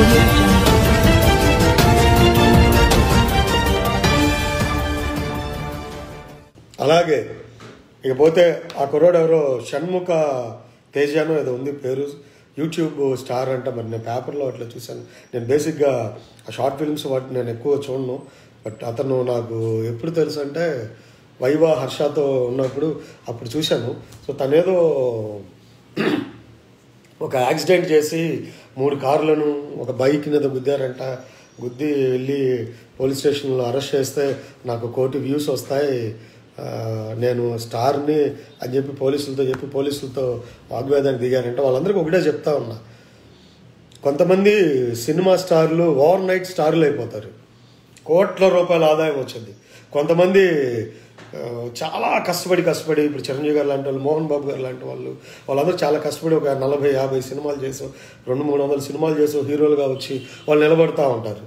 audio jungle. అలాగే ఇకపోతే ఆ కుర్రోడు ఎవరో షణ్ముఖ తేజానో ఏదో ఉంది పేరు యూట్యూబ్ స్టార్ అంట మరి నేను పేపర్లో అట్లా చూశాను నేను బేసిక్గా ఆ షార్ట్ ఫిల్మ్స్ వాటిని నేను ఎక్కువ చూడను బట్ అతను నాకు ఎప్పుడు తెలుసు అంటే వైవా హర్షతో ఉన్నప్పుడు అప్పుడు చూశాను సో తనేదో ఒక యాక్సిడెంట్ చేసి మూడు కార్లను ఒక బైక్ మీద గుద్దారంట గుద్ది వెళ్ళి పోలీస్ స్టేషన్లో అరెస్ట్ చేస్తే నాకు కోటి వ్యూస్ వస్తాయి ఆ, నేను స్టార్ని అని చెప్పి పోలీసులతో చెప్పి పోలీసులతో వాగ్వేదానికి దిగారంటే వాళ్ళందరికీ ఒకటే చెప్తా ఉన్నా కొంతమంది సినిమా స్టార్లు ఓవర్ నైట్ స్టార్లు అయిపోతారు కోట్ల రూపాయల ఆదాయం వచ్చింది కొంతమంది ఆ, చాలా కష్టపడి కష్టపడి ఇప్పుడు చిరంజీవి గారు లాంటి వాళ్ళు మోహన్ బాబు గారు లాంటి వాళ్ళు వాళ్ళందరూ చాలా కష్టపడి ఒక నలభై యాభై సినిమాలు చేసి రెండు మూడు వందల సినిమాలు చేసి హీరోలుగా వచ్చి వాళ్ళు నిలబడతా ఉంటారు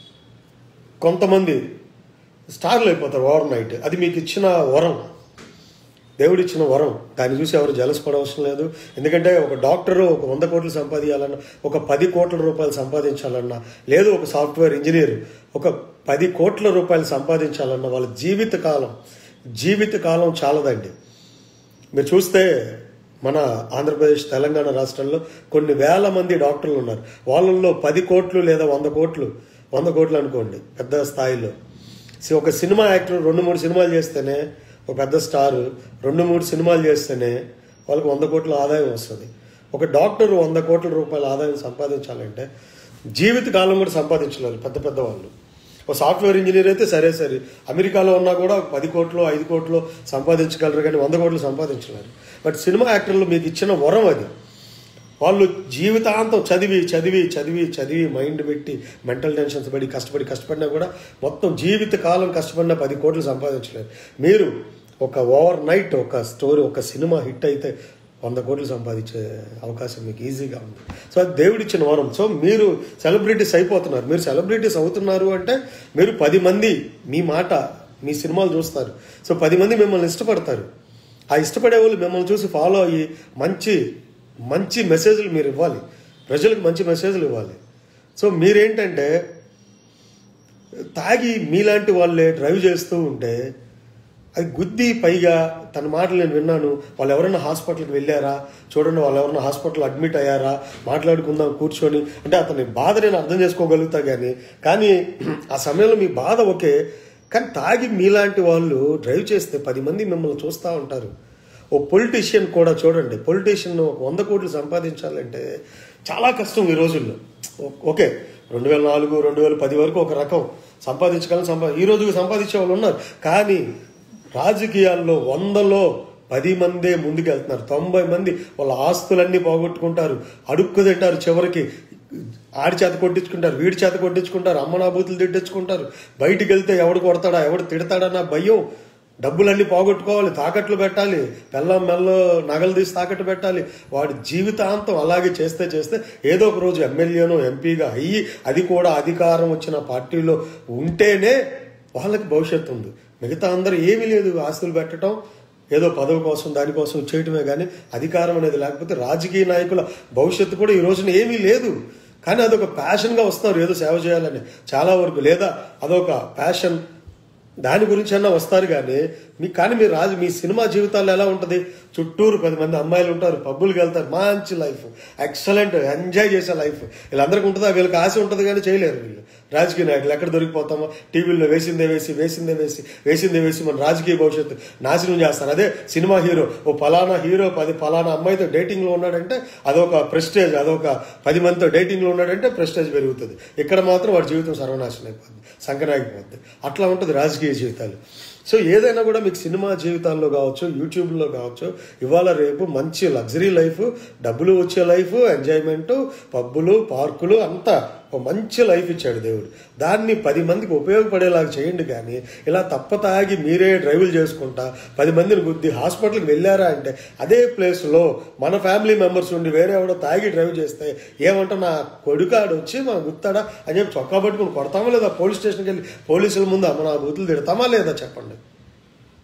కొంతమంది స్టార్లు అయిపోతారు ఓవర్ నైట్ అది మీకు ఇచ్చిన వరం దేవుడు ఇచ్చిన వరం దాన్ని చూసి ఎవరు జలస్ పడవసరం లేదు ఎందుకంటే ఒక డాక్టరు ఒక వంద కోట్లు సంపాదించాలన్నా ఒక పది కోట్ల రూపాయలు సంపాదించాలన్నా లేదు ఒక సాఫ్ట్వేర్ ఇంజనీర్ ఒక పది కోట్ల రూపాయలు సంపాదించాలన్నా వాళ్ళ జీవిత కాలం జీవిత కాలం చాలదండి మీరు చూస్తే మన ఆంధ్రప్రదేశ్ తెలంగాణ రాష్ట్రంలో కొన్ని వేల మంది డాక్టర్లు ఉన్నారు వాళ్ళల్లో పది కోట్లు లేదా వంద కోట్లు వంద కోట్లు అనుకోండి పెద్ద స్థాయిలో సో ఒక సినిమా యాక్టర్ రెండు మూడు సినిమాలు చేస్తేనే ఒక పెద్ద స్టార్ రెండు మూడు సినిమాలు చేస్తేనే వాళ్ళకి వంద కోట్ల ఆదాయం వస్తుంది ఒక డాక్టర్ వంద కోట్ల రూపాయల ఆదాయం సంపాదించాలంటే జీవిత కాలం కూడా సంపాదించలేరు పెద్ద పెద్ద వాళ్ళు ఒక సాఫ్ట్వేర్ ఇంజనీర్ అయితే సరే సరే అమెరికాలో ఉన్నా కూడా ఒక పది కోట్లు ఐదు కోట్లు సంపాదించగలరు కానీ వంద కోట్లు సంపాదించలేరు బట్ సినిమా యాక్టర్లు మీకు ఇచ్చిన వరం అది వాళ్ళు జీవితాంతం చదివి చదివి చదివి చదివి మైండ్ పెట్టి మెంటల్ టెన్షన్స్ పడి కష్టపడి కష్టపడినా కూడా మొత్తం జీవిత కాలం కష్టపడినా పది కోట్లు సంపాదించలేరు మీరు ఒక ఓవర్ నైట్ ఒక స్టోరీ ఒక సినిమా హిట్ అయితే వంద కోట్లు సంపాదించే అవకాశం మీకు ఈజీగా ఉంది సో అది దేవుడిచ్చిన వరం సో మీరు సెలబ్రిటీస్ అయిపోతున్నారు మీరు సెలబ్రిటీస్ అవుతున్నారు అంటే మీరు పది మంది మీ మాట మీ సినిమాలు చూస్తారు సో పది మంది మిమ్మల్ని ఇష్టపడతారు ఆ ఇష్టపడే వాళ్ళు మిమ్మల్ని చూసి ఫాలో అయ్యి మంచి మంచి మెసేజ్లు మీరు ఇవ్వాలి ప్రజలకు మంచి మెసేజ్లు ఇవ్వాలి సో మీరేంటంటే తాగి మీలాంటి వాళ్ళే డ్రైవ్ చేస్తూ ఉంటే అది గుద్ది పైగా తన మాటలు నేను విన్నాను వాళ్ళు ఎవరైనా హాస్పిటల్కి వెళ్ళారా చూడండి వాళ్ళు ఎవరైనా హాస్పిటల్ అడ్మిట్ అయ్యారా మాట్లాడుకుందాం కూర్చొని అంటే అతని బాధ నేను అర్థం చేసుకోగలుగుతా కానీ కానీ ఆ సమయంలో మీ బాధ ఓకే కానీ తాగి మీలాంటి వాళ్ళు డ్రైవ్ చేస్తే పది మంది మిమ్మల్ని చూస్తూ ఉంటారు ఓ పొలిటీషియన్ కూడా చూడండి పొలిటీషియన్ ఒక వంద కోట్లు సంపాదించాలంటే చాలా కష్టం ఈ రోజుల్లో ఓ- ఓకే రెండు వేల నాలుగు రెండు వేల పది వరకు ఒక రకం సంపాదించగలం సంపా ఈ రోజుకి సంపాదించే వాళ్ళు ఉన్నారు కానీ రాజకీయాల్లో వందలో పది మందే ముందుకెళ్తున్నారు తొంభై మంది వాళ్ళ ఆస్తులన్నీ పోగొట్టుకుంటారు అడుక్కు తింటారు చివరికి ఆడి చేత కొట్టించుకుంటారు వీడి చేత కొట్టించుకుంటారు అమ్మనాభూతులు తిట్టించుకుంటారు బయటికి వెళ్తే ఎవడు కొడతాడా ఎవడు తిడతాడన్న భయం డబ్బులన్నీ పోగొట్టుకోవాలి తాకట్లు పెట్టాలి పెళ్ళం మెల్లో నగలు తీసి తాకట్టు పెట్టాలి వాడి జీవితాంతం అలాగే చేస్తే చేస్తే ఏదో ఒక రోజు ఎమ్మెల్యేనో ఎంపీగా అయ్యి అది కూడా అధికారం వచ్చిన పార్టీలో ఉంటేనే వాళ్ళకి భవిష్యత్తు ఉంది మిగతా అందరూ ఏమీ లేదు ఆస్తులు పెట్టడం ఏదో పదవి కోసం దానికోసం చేయటమే కానీ అధికారం అనేది లేకపోతే రాజకీయ నాయకుల భవిష్యత్తు కూడా ఈ రోజున ఏమీ లేదు కానీ అదొక ప్యాషన్గా వస్తారు ఏదో సేవ చేయాలని చాలా వరకు లేదా అదొక ప్యాషన్ దాని గురించి అన్నా వస్తారు కానీ మీ కానీ మీ రాజు మీ సినిమా జీవితాల్లో ఎలా ఉంటుంది చుట్టూరు పది మంది అమ్మాయిలు ఉంటారు పబ్బులకి వెళ్తారు మంచి లైఫ్ ఎక్సలెంట్ ఎంజాయ్ చేసే లైఫ్ వీళ్ళందరికీ ఉంటుందా వీళ్ళకి ఆశ ఉంటుంది కానీ చేయలేరు వీళ్ళు రాజకీయ నాయకులు ఎక్కడ దొరికిపోతామో టీవీల్లో వేసిందే వేసి వేసిందే వేసి వేసిందే వేసి మన రాజకీయ భవిష్యత్తు నాశనం చేస్తారు అదే సినిమా హీరో ఓ ఫలానా హీరో పది ఫలానా అమ్మాయితో డేటింగ్లో ఉన్నాడంటే అదొక ప్రెస్టేజ్ అదొక పది మందితో డేటింగ్లో ఉన్నాడంటే ప్రెస్టేజ్ పెరుగుతుంది ఇక్కడ మాత్రం వాడి జీవితం సర్వనాశనం అయిపోద్ది సంకనాగిపోద్ది అట్లా ఉంటుంది రాజకీయ జీవితాలు సో ఏదైనా కూడా మీకు సినిమా జీవితాల్లో కావచ్చు యూట్యూబ్లో కావచ్చు ఇవాళ రేపు మంచి లగ్జరీ లైఫ్ డబ్బులు వచ్చే లైఫ్ ఎంజాయ్మెంట్ పబ్బులు పార్కులు అంతా ఒక మంచి లైఫ్ ఇచ్చాడు దేవుడు దాన్ని పది మందికి ఉపయోగపడేలాగా చేయండి కానీ ఇలా తప్ప తాగి మీరే డ్రైవులు చేసుకుంటా పది మందిని గుద్ది హాస్పిటల్కి వెళ్ళారా అంటే అదే ప్లేస్లో మన ఫ్యామిలీ మెంబర్స్ ఉండి వేరే ఎవడో తాగి డ్రైవ్ చేస్తే ఏమంటా నా కొడుకాడు వచ్చి మన గుత్తాడా అని చెప్పి చొక్కా పట్టుకుని కొడతామా లేదా పోలీస్ స్టేషన్కి వెళ్ళి పోలీసుల ముందు అమ్మ నా బూతులు తిడతామా లేదా చెప్పండి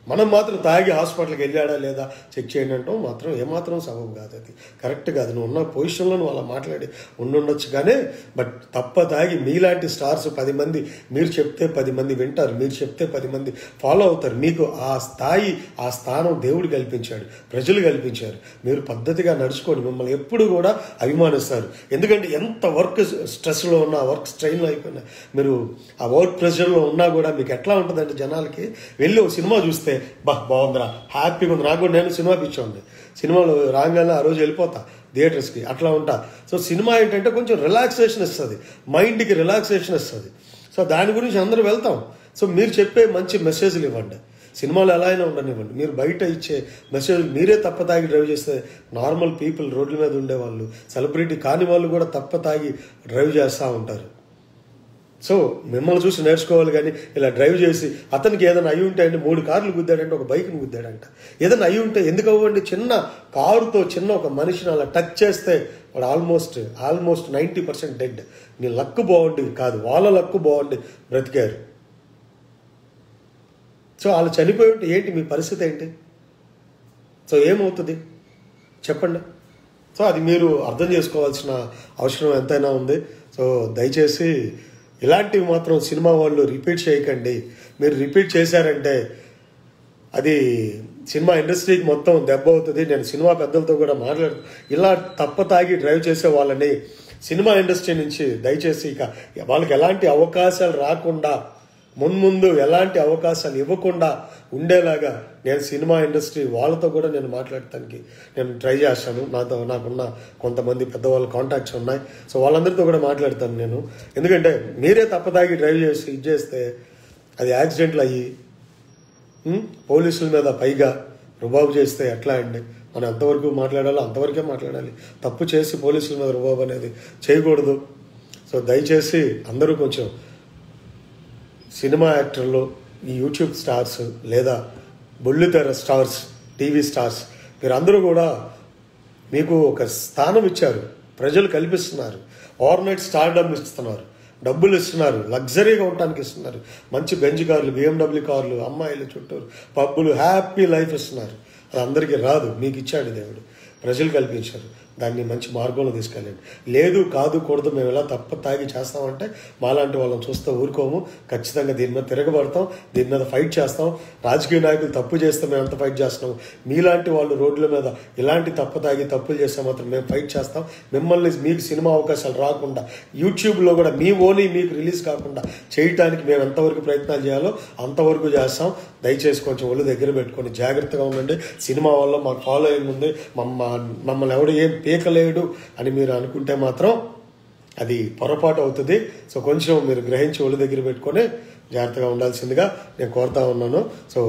మనం మాత్రం తాగి హాస్పిటల్కి వెళ్ళాడా లేదా చెక్ చేయండి అంటాం మాత్రం ఏమాత్రం సబబు కాదు అది కరెక్ట్ కాదు నువ్వు ఉన్న పొజిషన్లో నువ్వు అలా మాట్లాడి ఉండుండొచ్చు కానీ బట్ తప్ప తాగి మీలాంటి స్టార్స్ పది మంది మీరు చెప్తే పది మంది వింటారు మీరు చెప్తే పది మంది ఫాలో అవుతారు మీకు ఆ స్థాయి ఆ స్థానం దేవుడు కల్పించాడు ప్రజలు కల్పించారు మీరు పద్ధతిగా నడుచుకోండి మిమ్మల్ని ఎప్పుడు కూడా అభిమానిస్తారు ఎందుకంటే ఎంత వర్క్ స్ట్రెస్లో ఉన్నా వర్క్ స్ట్రెయిన్లో అయిపోయినా మీరు ఆ వర్క్ ప్రెషర్లో ఉన్నా కూడా మీకు ఎట్లా ఉంటుందంటే జనాలకి వెళ్ళి ఒక సినిమా చూస్తే బా బాగుందిరా హ్యాపీగా ఉంది నాకు కూడా నేను సినిమా పిచ్చోండి సినిమాలో రాగానే ఆ రోజు వెళ్ళిపోతా థియేటర్స్కి అట్లా ఉంటా సో సినిమా ఏంటంటే కొంచెం రిలాక్సేషన్ ఇస్తుంది మైండ్కి రిలాక్సేషన్ ఇస్తుంది సో దాని గురించి అందరూ వెళ్తాం సో మీరు చెప్పే మంచి మెసేజ్లు ఇవ్వండి సినిమాలు ఎలా అయినా ఉండనివ్వండి మీరు బయట ఇచ్చే మెసేజ్ మీరే తప్ప తాగి డ్రైవ్ చేస్తే నార్మల్ పీపుల్ రోడ్ల మీద ఉండేవాళ్ళు సెలబ్రిటీ కాని వాళ్ళు కూడా తప్ప తాగి డ్రైవ్ చేస్తూ ఉంటారు సో మిమ్మల్ని చూసి నేర్చుకోవాలి కానీ ఇలా డ్రైవ్ చేసి అతనికి ఏదైనా అయి ఉంటే అండి మూడు కార్లు గుద్దాడంటే ఒక బైక్ని గుద్దాడంట ఏదైనా అయి ఉంటే ఎందుకు అవ్వండి చిన్న కారుతో చిన్న ఒక మనిషిని అలా టచ్ చేస్తే వాడు almost almost ninety percent dead నీ లక్ బాగుండి కాదు వాళ్ళ లక్ బాగుండి బ్రతికారు సో వాళ్ళు చనిపోయి ఉంటే ఏంటి మీ పరిస్థితి ఏంటి సో ఏమవుతుంది చెప్పండి సో అది మీరు అర్థం చేసుకోవాల్సిన అవసరం ఎంతైనా ఉంది సో దయచేసి ఇలాంటివి మాత్రం సినిమా వాళ్ళు రిపీట్ చేయకండి మీరు రిపీట్ చేశారంటే అది సినిమా ఇండస్ట్రీకి మొత్తం దెబ్బ అవుతుంది నేను సినిమా పెద్దలతో కూడా మాట్లాడు ఇలా తప్ప తాగి డ్రైవ్ చేసే వాళ్ళని సినిమా ఇండస్ట్రీ నుంచి దయచేసి ఇక వాళ్ళకి ఎలాంటి అవకాశాలు రాకుండా మున్ముందు ఎలాంటి అవకాశాలు ఇవ్వకుండా ఉండేలాగా నేను సినిమా ఇండస్ట్రీ వాళ్ళతో కూడా నేను మాట్లాడటానికి నేను ట్రై చేస్తాను నాతో నాకున్న కొంతమంది పెద్దవాళ్ళ కాంటాక్ట్స్ ఉన్నాయి సో వాళ్ళందరితో కూడా మాట్లాడతాను నేను ఎందుకంటే మీరే తప్పదాగి డ్రైవ్ చేసి ఇది చేస్తే అది యాక్సిడెంట్లు అయ్యి ఉమ్, పోలీసుల మీద పైగా రుబాబు చేస్తే ఎట్లా అండి మనం ఎంతవరకు మాట్లాడాలో అంతవరకే మాట్లాడాలి తప్పు చేసి పోలీసుల మీద రుబాబు అనేది చేయకూడదు సో దయచేసి అందరూ కొంచెం సినిమా యాక్టర్లు ఈ యూట్యూబ్ స్టార్స్ లేదా బుల్లితెర స్టార్స్ టీవీ స్టార్స్ మీరందరూ కూడా మీకు ఒక స్థానం ఇచ్చారు ప్రజలు కల్పిస్తున్నారు ఓవర్ నైట్ స్టార్డమ్ ఇస్తున్నారు డబ్బులు ఇస్తున్నారు లగ్జరీగా ఉండటానికి ఇస్తున్నారు మంచి బెంజ్ కార్లు బిఎండబ్ల్యూ కార్లు అమ్మాయిలు చుట్టూరు పబ్బులు హ్యాపీ లైఫ్ ఇస్తున్నారు అది అందరికీ రాదు మీకు ఇచ్చాడు దేవుడు ప్రజలు కల్పించారు దాన్ని మంచి మార్గంలో తీసుకెళ్ళండి లేదు కాదు కూడదు మేము ఎలా తప్ప తాగి చేస్తామంటే మాలాంటి వాళ్ళని చూస్తే ఊరుకోము ఖచ్చితంగా దీని మీద తిరగబడతాం దీని మీద ఫైట్ చేస్తాం రాజకీయ నాయకులు తప్పు చేస్తే మేము ఎంత ఫైట్ చేస్తున్నాం మీలాంటి వాళ్ళు రోడ్ల మీద ఇలాంటి తప్పు తాగి తప్పులు చేస్తే మాత్రం మేము ఫైట్ చేస్తాం మిమ్మల్ని మీకు సినిమా అవకాశాలు రాకుండా యూట్యూబ్లో కూడా మీ ఓనీ మీకు రిలీజ్ కాకుండా చేయటానికి మేము ఎంతవరకు ప్రయత్నాలు చేయాలో అంతవరకు చేస్తాం దయచేసి కొంచెం ఒళ్ళు దగ్గర పెట్టుకొని జాగ్రత్తగా ఉండండి సినిమా వల్ల మాకు ఫాలోయింగ్ ఉంది మమ్మ మమ్మల్ని ఎవడు ఏం పీకలేడు అని మీరు అనుకుంటే మాత్రం అది పొరపాటు అవుతుంది సో కొంచెం మీరు గ్రహించి ఒళ్ళు దగ్గర పెట్టుకొని జాగ్రత్తగా ఉండాల్సిందిగా నేను కోరుతా ఉన్నాను సో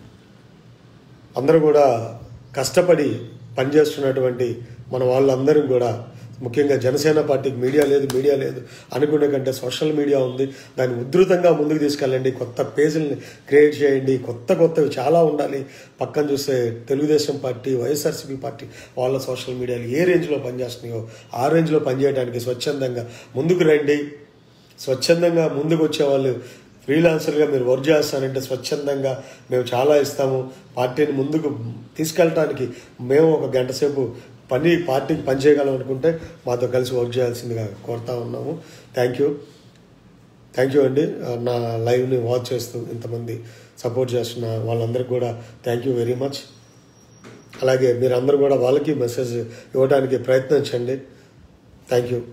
అందరూ కూడా కష్టపడి పనిచేస్తున్నటువంటి మన వాళ్ళందరం కూడా ముఖ్యంగా జనసేన పార్టీకి మీడియా లేదు మీడియా లేదు అనుకునే కంటే సోషల్ మీడియా ఉంది దాన్ని ఉధృతంగా ముందుకు తీసుకెళ్ళండి కొత్త పేజీలని క్రియేట్ చేయండి కొత్త కొత్తవి చాలా ఉండాలి పక్కన చూస్తే తెలుగుదేశం పార్టీ వైఎస్ఆర్సీపీ పార్టీ వాళ్ళ సోషల్ మీడియాలు ఏ రేంజ్లో పనిచేస్తున్నాయో ఆ రేంజ్లో పనిచేయడానికి స్వచ్ఛందంగా ముందుకు రండి స్వచ్ఛందంగా ముందుకు వచ్చే వాళ్ళు ఫ్రీలాన్సర్గా మీరు వర్క్ చేస్తానంటే స్వచ్ఛందంగా మేము చాలా ఇస్తాము పార్టీని ముందుకు తీసుకెళ్ళటానికి మేము ఒక గంట సేపు పని పార్టీకి పని చేయగలం అనుకుంటే మాతో కలిసి వర్క్ చేయాల్సిందిగా కోరుతా ఉన్నాము థ్యాంక్ యూ థ్యాంక్ యూ అండి నా లైవ్ని వాచ్ చేస్తూ ఇంతమంది సపోర్ట్ చేస్తున్న వాళ్ళందరికీ కూడా థ్యాంక్ యూ వెరీ మచ్ అలాగే మీరందరూ కూడా వాళ్ళకి మెసేజ్ ఇవ్వడానికి ప్రయత్నించండి thank you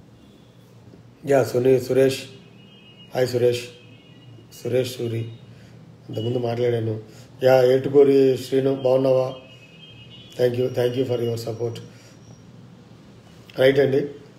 ya Suni Suresh hi Suresh Suresh Suri ఇంతకుముందు మాట్లాడాను యా ఏటుకూరి శ్రీను బాగున్నావా thank you thank you for your support right అండి